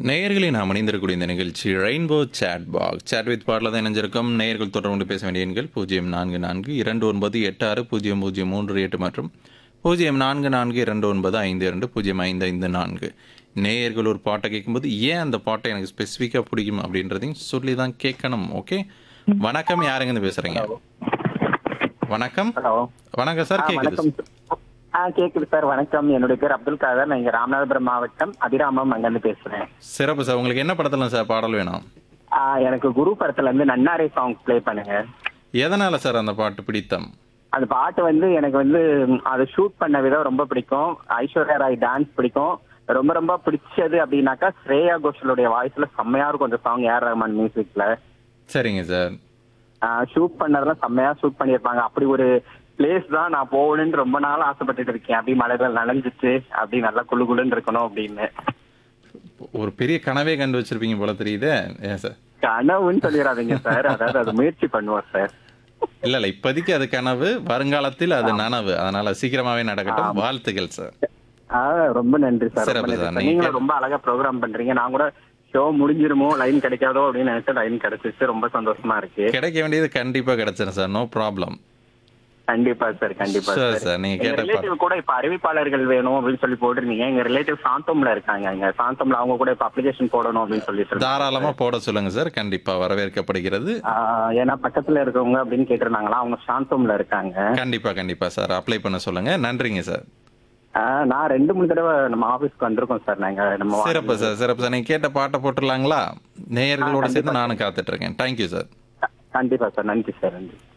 நேயர்களை நாம் இணைந்திருக்கக்கூடிய இந்த நிகழ்ச்சி rainbow chat back chat with பாடல தான் இணைஞ்சிருக்கும் நேயர்கள் தொடர்பு கொண்டு பேச வேண்டிய எண்கள் பூஜ்ஜியம் நான்கு நான்கு இரண்டு ஒன்பது எட்டு ஆறு பூஜ்ஜியம் பூஜ்ஜியம் மூன்று எட்டு மற்றும் பூஜ்ஜியம் நான்கு நான்கு இரண்டு ஒன்பது ஐந்து இரண்டு பூஜ்ஜியம் ஐந்து ஐந்து நான்கு நேயர்கள் ஒரு பாட்டை கேட்கும்போது ஏன் அந்த பாட்டை எனக்கு ஸ்பெசிஃபிக்காக பிடிக்கும் அப்படின்றதையும் சொல்லி தான் கேட்கணும் ஓகே வணக்கம் யாருங்கன்னு பேசுறீங்க வணக்கம் ஹலோ வணக்கம் சார் கேக்குது வணக்கம் ஆ கேக்குது சார் வணக்கம் என்னுடைய பேர் அப்துல் காதர் நான் இங்க ராமநாதபுரம் மாவட்டம் அபிராமம் அங்கிருந்து பேசுறேன் சிறப்பு சார் உங்களுக்கு என்ன படத்துல சார் பாடல் வேணும் ஆ, எனக்கு குரு படத்துல இருந்து நன்னாரே சாங் ப்ளே பண்ணுங்க எதனால சார் அந்த பாட்டு பிடித்தம் அந்த பாட்டு வந்து எனக்கு வந்து ம், அதை ஷூட் பண்ண விதம் ரொம்ப பிடிக்கும் ஐஸ்வர்யா ராய் டான்ஸ் பிடிக்கும் ரொம்ப ரொம்ப பிடிச்சது அப்படின்னாக்கா ஸ்ரேயா கோஷலுடைய வாய்ஸ்ல செம்மையா இருக்கும் அந்த சாங் ஏஆர் ரஹ்மான் மியூசிக்ல சரிங்க சார் ஷூட் பண்ணதெல்லாம் செம்மையா ஷூட் பண்ணியிருப்பாங்க அப்படி ஒரு பிளேஸ் தான் நான் போகணும்னு ரொம்ப நாள் ஆசைப்பட்டுட்டு இருக்கேன் அப்படி மலைகள் நனைஞ்சிச்சு அப்படி நல்லா குளு குளுன்னு இருக்கணும் அப்படின்னு ஒரு பெரிய கனவே கண்டு வச்சிருப்பீங்க போல தெரியுதே ஏன் சார் கனவுன்னு சொல்லிடாதீங்க சார் அதாவது அது முயற்சி பண்ணுவோம் சார் இல்ல இல்ல இப்போதைக்கு அது கனவு வருங்காலத்தில் அது நனவு அதனால சீக்கிரமாவே நடக்கட்டும் வாழ்த்துக்கள் சார் ஆ, ரொம்ப நன்றி சார் ரொம்ப சிறப்பு நன்றி சார். சார். நீங்க நீங்களும் ரொம்ப அழகா ப்ரோக்ராம் பண்றீங்க நான் கூட ஷோ முடிஞ்சிருமோ லைன் கிடைக்காதோ அப்படின்னு நினைச்சு லைன் கிடைச்சிச்சு ரொம்ப சந்தோஷமா இருக்கு கிடைக்க வேண்டியது கண்டிப்பா கிடைச்சிடும் சார் நோ ப்ராப்ளம் கண்டிப்பா சார் கண்டிப்பா Sure, சார் sir. நீங்க எங்க கேட்ட ரிலேட்டிவ் கூட இப்ப அறிவிப்பாளர்கள் வேணும் அப்படின்னு சொல்லி போட்டிருந்தீங்க எங்க ரிலேட்டிவ் சாந்தோம்ல இருக்காங்க இங்க சாந்தோம்ல அவங்க கூட இப்ப அப்ளிகேஷன் போடணும் அப்படின்னு சொல்லி சொல்லிட்டு தாராளமா போட சொல்லுங்க சார் கண்டிப்பா வரவேற்கப்படுகிறது ஆ, ஏன்னா பக்கத்துல இருக்கவங்க அப்படின்னு கேட்டிருந்தாங்களா அவங்க சாந்தோம்ல இருக்காங்க கண்டிப்பா கண்டிப்பா சார் அப்ளை பண்ண சொல்லுங்க நன்றிங்க சார் ஆ, நான் ரெண்டு மூணு தடவை நம்ம ஆபீஸ்க்கு வந்திருக்கோம் சார் நாங்க நம்ம சிறப்பு சார் சிறப்பு சார் நீங்க கேட்ட பாட்டை போட்டுடலாங்களா நேயர்களோட சேர்த்து நானும் காத்துட்டு இருக்கேன் தேங்க்யூ சார் கண்டிப்பா சார் நன்றி சார் நன்றி